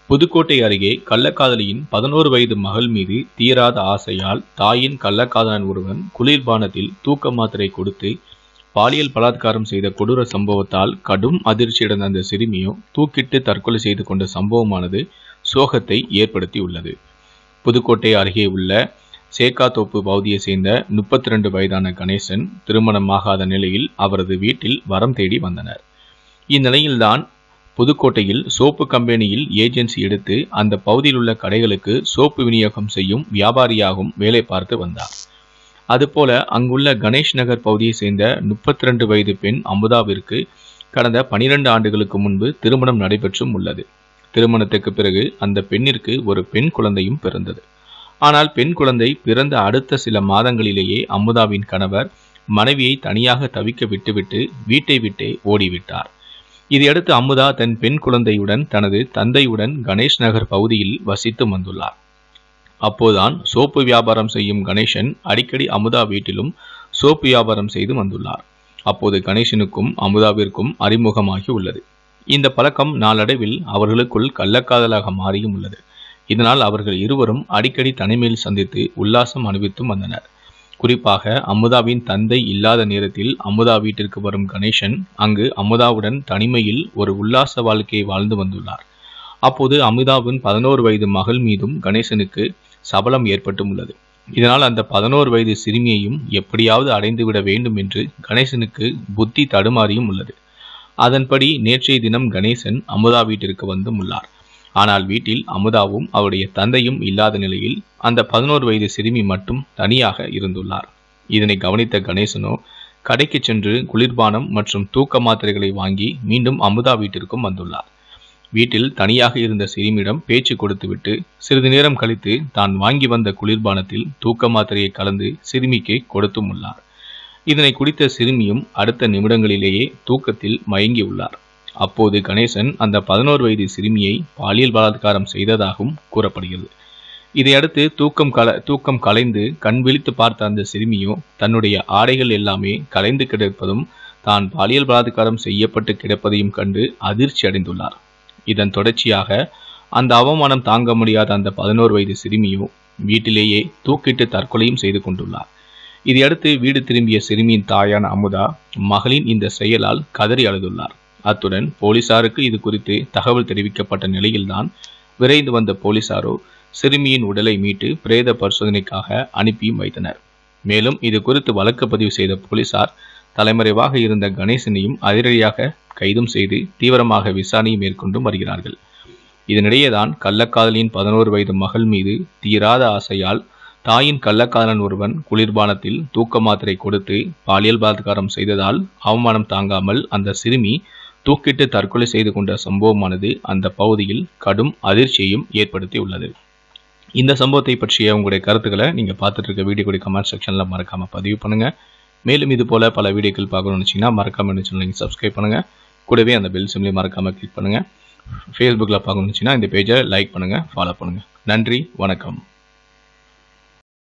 புதுக்கோட்டை அருகே கள்ளக்காதலியின் பதினோரு வயது மகள் மீது தீராத ஆசையால் தாயின் கள்ளக்காதலன் ஒருவன் குளிர்பானத்தில் தூக்க மாத்திரை கொடுத்து பாலியல் பலாத்காரம் செய்த கொடூர சம்பவத்தால் கடும் அதிர்ச்சியடைந்த அந்த சிறுமியோ தூக்கிட்டு தற்கொலை செய்து கொண்ட சம்பவமானது சோகத்தை ஏற்படுத்தியுள்ளது புதுக்கோட்டை அருகே உள்ள சேக்காத்தோப்பு பகுதியை சேர்ந்த முப்பத்தி ரெண்டு வயதான கணேசன் திருமணமாகாத நிலையில் அவரது வீட்டில் வரம் தேடி வந்தனர் இந்நிலையில்தான் புதுக்கோட்டையில் சோப்பு கம்பெனியில் ஏஜென்சி எடுத்து அந்த பகுதியில் உள்ள கடைகளுக்கு சோப்பு விநியோகம் செய்யும் வியாபாரியாகவும் வேலை பார்த்து வந்தார் அதுபோல அங்குள்ள கணேஷ் நகர் பகுதியை சேர்ந்த முப்பத்தி ரெண்டு வயது பெண் அமுதாவிற்கு கடந்த பனிரெண்டு ஆண்டுகளுக்கு முன்பு திருமணம் நடைபெற்றும் உள்ளது திருமணத்துக்கு பிறகு அந்த பெண்ணிற்கு ஒரு பெண் குழந்தையும் பிறந்தது ஆனால் பெண் குழந்தை பிறந்த அடுத்த சில மாதங்களிலேயே அமுதாவின் கணவர் மனைவியை தனியாக தவிக்க விட்டுவிட்டு வீட்டை விட்டே ஓடிவிட்டார் இதையடுத்து அமுதா தன் பெண் குழந்தையுடன் தனது தந்தையுடன் கணேஷ் நகர் பகுதியில் வசித்து வந்துள்ளார் அப்போதுதான் சோப்பு வியாபாரம் செய்யும் கணேசன் அடிக்கடி அமுதா வீட்டிலும் சோப்பு வியாபாரம் செய்து வந்துள்ளார் அப்போது கணேசனுக்கும் அமுதாவிற்கும் அறிமுகமாகி உள்ளது இந்த பழக்கம் நாளடைவில் அவர்களுக்குள் கள்ளக்காதலாக மாறியும் உள்ளது இதனால் அவர்கள் இருவரும் அடிக்கடி தனிமையில் சந்தித்து உல்லாசம் அனுபவித்தும் வந்தனர் குறிப்பாக அமுதாவின் தந்தை இல்லாத நேரத்தில் அமுதா வீட்டிற்கு வரும் கணேசன் அங்கு அமுதாவுடன் தனிமையில் ஒரு உல்லாச வாழ்க்கையை வாழ்ந்து வந்துள்ளார் அப்போது அமுதாவின் பதினோரு வயது மகள் மீதும் கணேசனுக்கு சபலம் ஏற்பட்டும் உள்ளது இதனால் அந்த பதினோரு வயது சிறுமியையும் எப்படியாவது அடைந்துவிட வேண்டும் என்று கணேசனுக்கு புத்தி தடுமாறியும் உள்ளது அதன்படி நேற்றைய தினம் கணேசன் அமுதா வீட்டிற்கு வந்தும் உள்ளார் ஆனால் வீட்டில் அமுதாவும் அவருடைய தந்தையும் இல்லாத நிலையில் அந்த பதினோரு வயது சிறுமி மட்டும் தனியாக இருந்துள்ளார் இதனை கவனித்த கணேசனோ கடைக்கு சென்று குளிர்பானம் மற்றும் தூக்க மாத்திரைகளை வாங்கி மீண்டும் அமுதா வீட்டிற்கும் வந்துள்ளார் வீட்டில் தனியாக இருந்த சிறுமியிடம் பேச்சு கொடுத்துவிட்டு சிறிது நேரம் கழித்து தான் வாங்கி வந்த குளிர்பானத்தில் தூக்க மாத்திரையை கலந்து சிறுமிக்கு கொடுத்தும் உள்ளார் இதனை குடித்த சிறுமியும் அடுத்த நிமிடங்களிலேயே தூக்கத்தில் மயங்கியுள்ளார் அப்போது கணேசன் அந்த பதினோரு வயது சிறுமியை பாலியல் பலாத்காரம் செய்ததாகவும் கூறப்படுகிறது இதையடுத்து தூக்கம் கல தூக்கம் கலைந்து கண் விழித்து பார்த்த அந்த சிறுமியோ தன்னுடைய ஆடைகள் எல்லாமே கலைந்து கிடப்பதும் தான் பாலியல் பலாத்காரம் செய்யப்பட்டு கிடப்பதையும் கண்டு அதிர்ச்சி அடைந்துள்ளார் இதன் தொடர்ச்சியாக அந்த அவமானம் தாங்க முடியாத அந்த பதினோரு வயது சிறுமியோ வீட்டிலேயே தூக்கிட்டு தற்கொலையும் செய்து கொண்டுள்ளார் இதையடுத்து வீடு திரும்பிய சிறுமியின் தாயான அமுதா மகளின் இந்த செயலால் கதறி அழுதுள்ளார் அத்துடன் போலீசாருக்கு இது குறித்து தகவல் தெரிவிக்கப்பட்ட நிலையில்தான் விரைந்து வந்த போலீசாரோ சிறுமியின் உடலை மீட்டு பிரேத பரிசோதனைக்காக அனுப்பியும் வைத்தனர் மேலும் இது குறித்து வழக்கு பதிவு செய்த போலீசார் தலைமறைவாக இருந்த கணேசனையும் அதிரடியாக கைதும் செய்து தீவிரமாக விசாரணை மேற்கொண்டும் வருகிறார்கள் இதனிடையேதான் கள்ளக்காதலின் பதினோரு வயது மகள் மீது தீராத ஆசையால் தாயின் கள்ளக்காதலன் ஒருவன் குளிர்பானத்தில் தூக்க மாத்திரை கொடுத்து பாலியல் பலாத்காரம் செய்ததால் அவமானம் தாங்காமல் அந்த சிறுமி தூக்கிட்டு தற்கொலை செய்து கொண்ட சம்பவமானது அந்த பகுதியில் கடும் அதிர்ச்சியையும் ஏற்படுத்தியுள்ளது இந்த சம்பவத்தை பற்றிய உங்களுடைய கருத்துக்களை நீங்க பார்த்துட்டு இருக்க வீடியோ கூட கமெண்ட் செக்ஷன்ல மறக்காம பதிவு பண்ணுங்க மேலும் இது போல பல வீடியோக்கள் பார்க்கணும்னு வச்சிங்கன்னா மறக்காம இந்த சேனலை சப்ஸ்கிரைப் பண்ணுங்க கூடவே அந்த பெல் சிம்லையும் மறக்காம கிளிக் பண்ணுங்க ஃபேஸ்புக்கில் பார்க்கணும்னு வச்சிங்கன்னா இந்த பேஜை லைக் பண்ணுங்க ஃபாலோ பண்ணுங்க நன்றி வணக்கம்